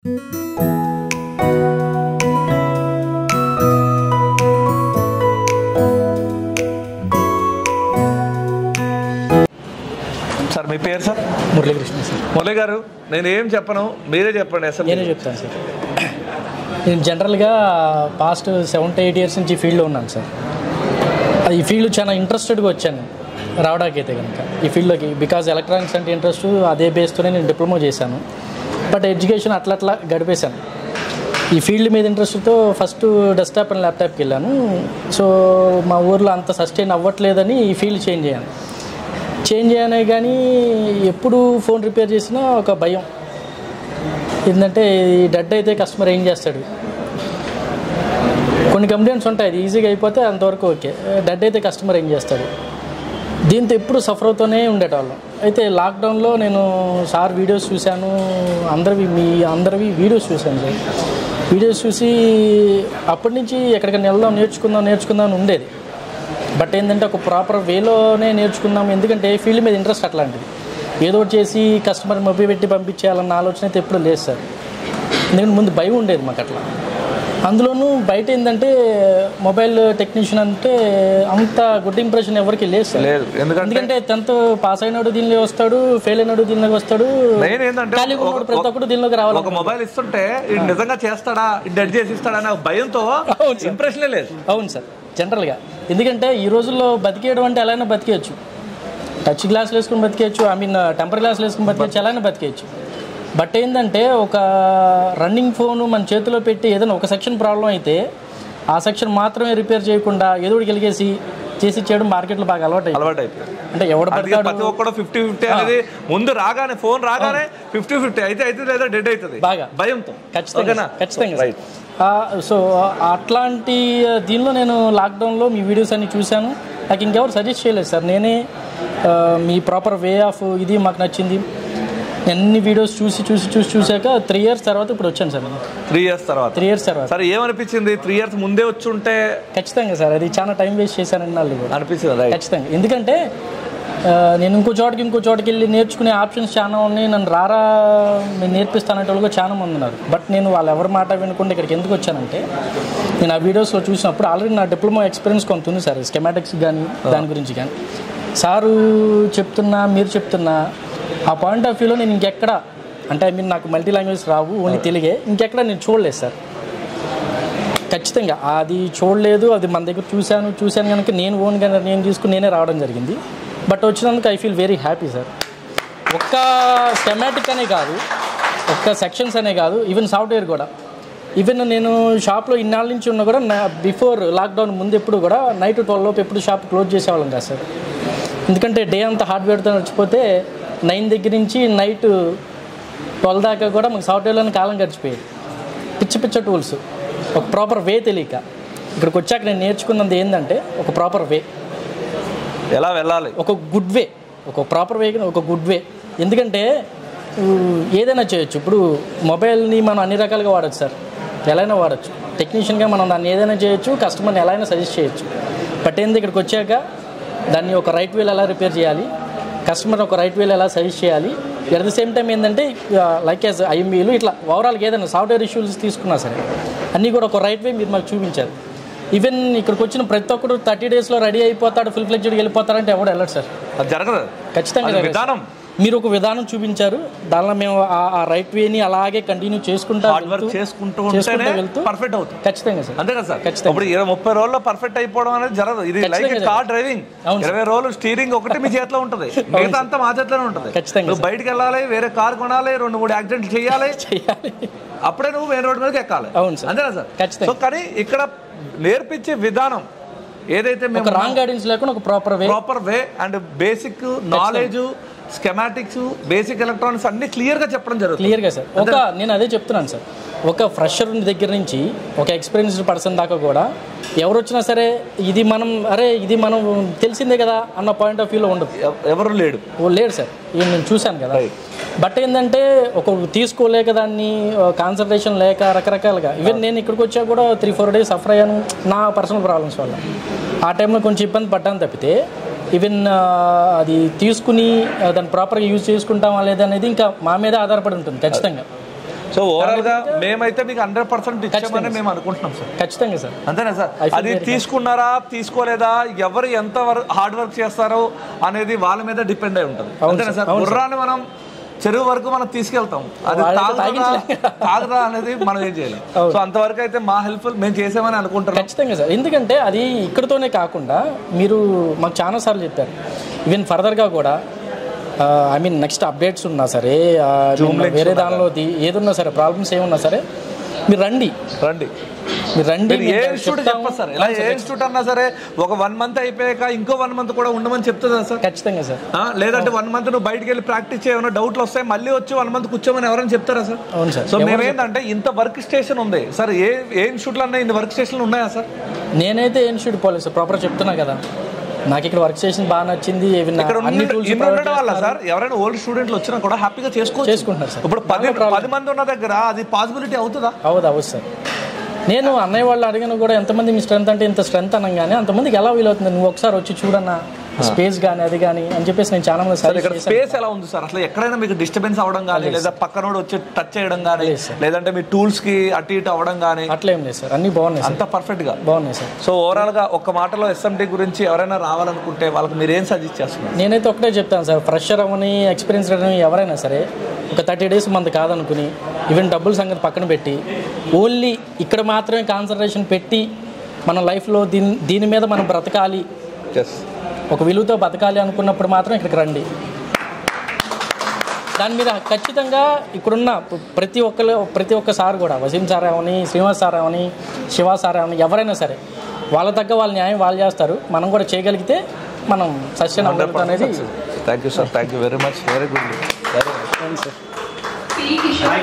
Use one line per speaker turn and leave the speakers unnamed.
Sir మీ పేరు sir
Muralikrishna sir
Murali గారు నేను ఏం చెప్పను మీరే చెప్పండి అసలు
నేనే చెప్తాను సార్ నేను జనరల్గా past seven to eight years నుంచి ఈ ఫీల్డ్లో ఉన్నాను సార్ ఈ ఫీల్డ్ చాలా ఇంట్రెస్టెడ్గా వచ్చాను రావడానికి అయితే కనుక ఈ ఫీల్డ్లోకి బికాజ్ ఎలక్ట్రానిక్స్ అంటే ఇంట్రెస్ట్ అదే బేస్తోనే నేను డిప్లొమా చేశాను బట్ ఎడ్యుకేషన్ అట్లా అట్లా గడిపేశాను ఈ ఫీల్డ్ మీద ఇంట్రెస్ట్తో ఫస్ట్ డెస్క్టాప్ అండ్ ల్యాప్టాప్కి వెళ్ళాను సో మా ఊర్లో అంత సస్టైన్ అవ్వట్లేదని ఈ ఫీల్డ్ చేంజ్ అయ్యాను చేంజ్ అయ్యానే కానీ ఎప్పుడు ఫోన్ రిపేర్ చేసినా ఒక భయం ఏంటంటే ఈ డెడ్ అయితే కస్టమర్ ఏం చేస్తాడు కొన్ని కంప్లైంట్స్ ఉంటాయి అది ఈజీగా అయిపోతే అంతవరకు ఓకే డెడ్ అయితే కస్టమర్ ఏం చేస్తాడు దీంతో ఎప్పుడు సఫర్ అవుతూనే ఉండేటవాళ్ళం అయితే లాక్డౌన్లో నేను సార్ వీడియోస్ చూశాను అందరివి మీ అందరివి వీడియోస్ చూశాను సార్ వీడియోస్ చూసి అప్పటి నుంచి ఎక్కడికైనా వెళ్దాం నేర్చుకుందాం నేర్చుకుందాం అని ఉండేది బట్ ఏంటంటే ఒక ప్రాపర్ వేలోనే నేర్చుకుందాం ఎందుకంటే ఫీల్డ్ మీద ఇంట్రెస్ట్ అట్లాంటిది ఏదో ఒకటి చేసి కస్టమర్ మొబైల్ పెట్టి పంపించేయాలన్న ఆలోచన అయితే ఎప్పుడు లేదు సార్ ఎందుకంటే ముందు భయం ఉండేది మాకు అట్లా అందులోనూ బయట ఏంటంటే మొబైల్ టెక్నీషియన్ అంటే అంత గుడ్ ఇంప్రెషన్ ఎవరికి లేదు సార్
లేదు ఎందుకంటే
ఎందుకంటే టెన్త్ పాస్ అయినాడు దీనిలో వస్తాడు ఫెయిల్ అయినాడు దీనిలోకి వస్తాడు
నేను ఏంటంటే
ఖాళీగా
ఒక-
ఉన్నాడు ప్రతి ఒక్కడు దీనిలోకి రావాలి
ఒక మొబైల్ ఇస్తుంటే ఇది నిజంగా చేస్తాడా ఇది డెడ్ చేసి ఇస్తాడా అనే ఒక భయంతో
అవును సార్.
ఇంప్రెషనే లేదు
అవును సార్ జనరల్గా ఎందుకంటే ఈ రోజుల్లో బతికేయడం అంటే ఎలా అయినా బతికేయచ్చు టచ్ గ్లాసులు వేసుకుని బతికేయచ్చు ఐ మీన్ టెంపర్ గ్లాసులు వేసుకుని బతికేయచ్చు ఎలా అయినా బతికేయచ్చు బట్ ఏంటంటే ఒక రన్నింగ్ ఫోన్ మన చేతిలో పెట్టి ఏదైనా ఒక సెక్షన్ ప్రాబ్లం అయితే ఆ సెక్షన్ మాత్రమే రిపేర్ చేయకుండా ఏదో ఒకటి గెలిగేసి చేసి చేయడం మార్కెట్లో బాగా అలవాటు అయింది.
అలవాటు అయిపోయింది
అంటే ఎవడు
అందుకే
పడతాడు
ప్రతి ఒక్కడు ఫిఫ్టీ ఫిఫ్టీ అనేది ముందు రాగానే ఫోన్ రాగానే ఫిఫ్టీ ఫిఫ్టీ అయితే అయితే లేదా డెడ్ అవుతుంది
బాగా.
భయంతో
ఖచ్చితంగా
ఓకేనా
సార్, ఖచ్చితంగా
రైట్
ఆ, సో అట్లాంటి దీనిలో నేను లాక్డౌన్లో మీ వీడియోస్ అన్ని చూశాను నాకు ఇంకెవరు సజెస్ట్ చేయలేదు సార్ నేనే ఆ, మీ ప్రాపర్ వే ఆఫ్ ఇది మాకు నచ్చింది అన్ని వీడియోస్ చూసి చూసి చూసి చూశాక త్రీ ఇయర్స్ తర్వాత ఇప్పుడు వచ్చాను సార్ నేను
త్రీ ఇయర్స్ తర్వాత
త్రీ ఇయర్స్ తర్వాత
సరే ఏమనిపించింది త్రీ ఇయర్స్ ముందే వచ్చి ఉంటే
ఖచ్చితంగా సార్ అది చాలా టైం వేస్ట్ చేశానండి వాళ్ళు కూడా
అనిపించింది రైట్
ఖచ్చితంగా ఎందుకంటే ఆ, నేను ఇంకో చోటకి ఇంకో చోటకి వెళ్ళి నేర్చుకునే ఆప్షన్స్ చాలా ఉన్నాయి నన్ను రారా నేను నేర్పిస్తానంటే వాళ్ళు కూడా చాలా మంది ఉన్నారు బట్ నేను వాళ్ళు ఎవరి మాట వినకుండా ఇక్కడికి ఎందుకు వచ్చానంటే నేను ఆ వీడియోస్లో చూసినప్పుడు ఆల్రెడీ నా డిప్లొమా ఎక్స్పీరియన్స్ కొంత ఉంది సార్ స్కెమాటిక్స్ కానీ దాని గురించి కానీ సారు చెప్తున్నా మీరు చెప్తున్నా ఆ పాయింట్ ఆఫ్ వ్యూలో నేను ఇంకెక్కడ అంటే ఐ మీన్ నాకు మల్టీ లాంగ్వేజ్ రావు ఓన్లీ తెలుగే ఇంకెక్కడ నేను చూడలేదు సార్ ఖచ్చితంగా అది చూడలేదు అది మన దగ్గర చూశాను చూశాను కనుక నేను ఓన్గా నిర్ణయం తీసుకుని నేనే రావడం జరిగింది బట్ వచ్చినందుకు I feel very happy sir ఒక్క స్కెమాటిక్ అనే కాదు ఒక్క సెక్షన్స్ అనే కాదు ఈవెన్ సాఫ్ట్వేర్ కూడా ఈవెన్ నేను షాప్లో ఇన్నాళ్ళ నుంచి ఉన్నా కూడా నా బిఫోర్ లాక్డౌన్ ముందు ఎప్పుడు కూడా నైట్ ట్వెల్వ్ లోపు ఎప్పుడు షాప్ క్లోజ్ చేసేవాళ్ళం కాదు సార్ ఎందుకంటే డే అంతా హార్డ్వేర్తో నడిచిపోతే నైన్ దగ్గర నుంచి నైట్ ట్వెల్వ్ దాకా కూడా మాకు సాఫ్ట్వేర్లోనే కాలం గడిచిపోయేది పిచ్చ పిచ్చ టూల్స్ ఒక ప్రాపర్ వే తెలియక ఇక్కడికి వచ్చాక నేను నేర్చుకున్నది ఏంటంటే ఒక ప్రాపర్ వే
ఎలా వెళ్ళాలి
ఒక గుడ్ వే ఒక ప్రాపర్ వే ఒక గుడ్ వే ఎందుకంటే ఊ, ఏదైనా చేయొచ్చు ఇప్పుడు మొబైల్ని మనం అన్ని రకాలుగా వాడచ్చు సార్ ఎలా అయినా వాడచ్చు టెక్నీషియన్గా మనం దాన్ని ఏదైనా చేయొచ్చు కస్టమర్ని ఎలా అయినా సజెస్ట్ చేయొచ్చు బట్ ఏంది ఇక్కడికి వచ్చాక దాన్ని ఒక రైట్ వేలో ఎలా రిపేర్ చేయాలి కస్టమర్ ఒక రైట్ వేలో ఎలా సజెస్ట్ చేయాలి ఎట్ ద సేమ్ టైం ఏంటంటే లైక్ యాజ్ ఐఎంబీలు ఇట్లా ఓవరాల్గా ఏదైనా సాఫ్ట్వేర్ ఇష్యూస్ తీసుకున్నా సరే అన్నీ కూడా ఒక రైట్ వే మీరు మాకు చూపించారు ఈవెన్ ఇక్కడికి వచ్చిన ప్రతి ఒక్కరు థర్టీ డేస్లో రెడీ అయిపోతాడు ఫుల్ ఫ్లెక్జెడ్కి వెళ్ళిపోతారంటే ఎవడు వెళ్ళడు సార్
అది జరగదు
ఖచ్చితంగా
అది
జరగదు.
విధానం
మీరు ఒక విధానం చూపించారు దానిలో మేము ఆ- ఆ రైట్ వేని అలాగే కంటిన్యూ చేసుకుంటా
హార్డ్ వర్క్
వెళ్తూ-
చేసుకుంటూ
చేసుకుంటూ
ఉంటేనే
వెళ్తూ
పర్ఫెక్ట్ అవుతుంది
ఖచ్చితంగా సార్
అంతే కదా సార్
ఖచ్చితంగా.
ఇప్పుడు ఇరవై ముప్పై రోజుల్లో పర్ఫెక్ట్ అయిపోవడం అనేది జరగదు ఇది లైక్
ఖచ్చితంగా
కార్ డ్రైవింగ్
అవును సార్.
ఇరవై రోజులు స్టీరింగ్ ఒకటి మీ చేతిలో ఉంటుంది మిగతా అంతా మా చేతిలోనే ఉంటుంది
ఖచ్చితంగా
నువ్వు బయటికి వెళ్ళాలి వేరే కార్ కొనాలి రెండు మూడు యాక్సిడెంట్ చేయాలి
చేయాలి
అప్పుడే నువ్వు మెయిన్ రోడ్ మీదకి ఎక్కాలి
అవును సార్.
అంతేనా సార్
ఖచ్చితంగా.
సో కానీ ఇక్కడ నేర్పించే విధానం ఏదైతే
ఒక
మేము
రాంగ్ గైడెన్స్ లేకుండా ఒక proper way
proper way and basic knowledge schematics basic electronics అన్ని క్లియర్ గా చెప్పడం జరుగుతుంది
క్లియర్గా సార్ ఒక నేను అదే చెప్తున్నాను సార్ ఒక ఫ్రెషర్ దగ్గర నుంచి ఒక ఎక్స్పీరియన్స్డ్ పర్సన్ దాకా కూడా ఎవరు వచ్చినా సరే ఇది మనం అరే ఇది మనం తెలిసిందే కదా అన్న పాయింట్ ఆఫ్ వ్యూలో ఉండదు
ఎవ- ఎవరు లేడు
ఓ లేడు సార్ ఇది నేను చూశాను కదా
Right.
బట్ ఏంటంటే ఒక తీసుకోలేక దాన్ని కాన్సన్ట్రేషన్ లేక రకరకాలుగా ఈవెన్ నేను ఇక్కడికి వచ్చా కూడా త్రీ ఫోర్ డేస్ సఫర్ అయ్యాను నా పర్సనల్ ప్రాబ్లమ్స్ వల్ల ఆ టైంలో కొంచెం ఇబ్బంది పడ్డాను తప్పితే ఈవెన్ అది తీసుకుని ఆ, దాన్ని ప్రాపర్గా యూజ్ చేసుకుంటామా లేదా అనేది ఇంకా మా మీద ఆధారపడి ఉంటుంది ఖచ్చితంగా
సో ఓవరాల్ గా మేమైతే మీకు హండ్రెడ్ పర్సెంట్ ఇచ్చామని మేము అనుకుంటున్నాం సార్
ఖచ్చితంగా సార్
అంతేనా సార్
I feel
అది
very
తీసుకున్నారా తీసుకోలేదా ఎవరు ఎంత హార్డ్ వర్క్ చేస్తారో అనేది వాళ్ళ మీద డిపెండ్ అయి ఉంటుంది
అవును
అంతేనా
సార్,
సార్
అవును
గుర్రాన్ని మనం చెరువు వరకు మనం తీసుకెళ్తాం అది
వాళ్ళైతే
తాగుదా
తాగించలేం.
తాగుదా అనేది మనం ఏం చేయలేం సో అంతవరకు అయితే మా హెల్ప్ఫుల్ మేము చేసామని అనుకుంటున్నాం
ఖచ్చితంగా సార్ ఎందుకంటే అది ఇక్కడతోనే కాకుండా మీరు మాకు చాలా సార్లు చెప్పారు ఈవెన్ ఫర్దర్గా కూడా ఐ మీన్ నెక్స్ట్ అప్డేట్స్ ఉన్నా సరే ఆ, నిన్న వేరే దానిలో ది- ఏదున్నా సరే ప్రాబ్లమ్స్ ఏమున్నా సరే మీరు రండి
రండి
మీరు రండి
మీరు ఏ
మేము
ఇన్స్టిట్యూట్
చెప్తాము.
చెప్పదు సార్ ఇలా ఏ ఇన్స్టిట్యూట్ అన్నా సరే ఒక వన్ మంత్ అయిపోయాక ఇంకో వన్ మంత్ కూడా ఉండమని చెప్తుందా సార్
ఖచ్చితంగా సార్
ఆ, లేదంటే వన్ మంత్ నువ్వు బయటికి వెళ్ళి ప్రాక్టీస్ చేయమన్నా డౌట్లు వస్తాయి మళ్ళీ వచ్చి వన్ మంత్ కూర్చోమని ఎవరైనా చెప్తారా సార్
అవును సార్
సో మేమేంటంటే ఇంత వర్క్ స్టేషన్ ఉంది సార్ ఏ ఏ ఇన్స్టిట్యూట్లో అన్నా ఇన్ని వర్క్ స్టేషన్లు ఉన్నాయా సార్
నేనైతే ఇన్స్టిట్యూట్ పోలేదు సార్ ప్రాపర్ చెప్తున్నా కదా నాకు ఇక్కడ వర్క్ స్టేషన్ బాగా నచ్చింది even
ఇక్కడ
అన్ని
ఉన్న-
టూల్స్
ఇన్ని ఉండడం వల్ల సార్ ఎవరైనా ఓల్డ్ స్టూడెంట్లు వచ్చినా కూడా హ్యాపీగా చేసుకోవచ్చు
చేసుకుంటున్నారు సార్
ఇప్పుడు పది పది మంది ఉన్న దగ్గర అది పాసిబిలిటీ అవుతుందా
అవుదు అవుదు సార్ నేను అన్నయ్య వాళ్ళు అడిగిన కూడా ఎంతమంది మీ స్ట్రెంత్ అంటే ఇంత స్ట్రెంత్ అనగానే అంతమందికి ఎలా వీలవుతుంది నువ్వు ఒకసారి వచ్చి చూడన్నా స్పేస్ కానీ అది కానీ అని చెప్పేసి నేను చాలా మంది
సార్
సజెస్ట్
ఇక్కడ
చేశాను
స్పేస్ ఎలా ఉంది సార్ అసలు ఎక్కడైనా మీకు డిస్టర్బెన్స్ అవ్వడం కానీ లేదా పక్కనోడు వచ్చి టచ్ చేయడం కానీ
లేదు సార్.
లేదంటే మీ టూల్స్ కి అటు ఇటు అవ్వడం కానీ
అట్లా ఏం లేదు సార్ అన్నీ బాగున్నాయి సార్
అంత పర్ఫెక్ట్ గా
బాగున్నాయి సార్
సో ఓవరాల్ గా ఒక్క మాటలో ఎస్ఎండి గురించి ఎవరైనా రావాలనుకుంటే వాళ్ళకి మీరు ఏం సజెస్ట్ చేస్తున్నారు
నేనైతే ఒకటే చెప్తాను సార్ ఫ్రెషర్ అవని ఎక్స్పీరియన్స్ అవని ఎవరైనా సరే ఒక థర్టీ డేస్ మంది కాదనుకుని ఈవెన్ డబ్బుల సంగతి పక్కన పెట్టి ఓన్లీ ఇక్కడ మాత్రమే కాన్సన్ట్రేషన్ పెట్టి మన లైఫ్లో దీని దీని మీద మనం బ్రతకాలి
ఎస్
ఒక విలువతో బతకాలి అనుకున్నప్పుడు మాత్రం ఇక్కడికి రండి దాని మీద ఖచ్చితంగా ఇక్కడున్న ప్రతి ఒక్కరు ప్రతి ఒక్క సార్ కూడా వసీం సార్ అవని శ్రీనివాస్ సార్ అవని శివ సార్ అవని ఎవరైనా సరే వాళ్ళ తగ్గ వాళ్ళ న్యాయం వాళ్ళు చేస్తారు మనం కూడా చేయగలిగితే మనం సస్యన్ అవ్వగలుగుతాం అనేది
thank you sir thank you very much very good very
అవును సార్
P. Kishore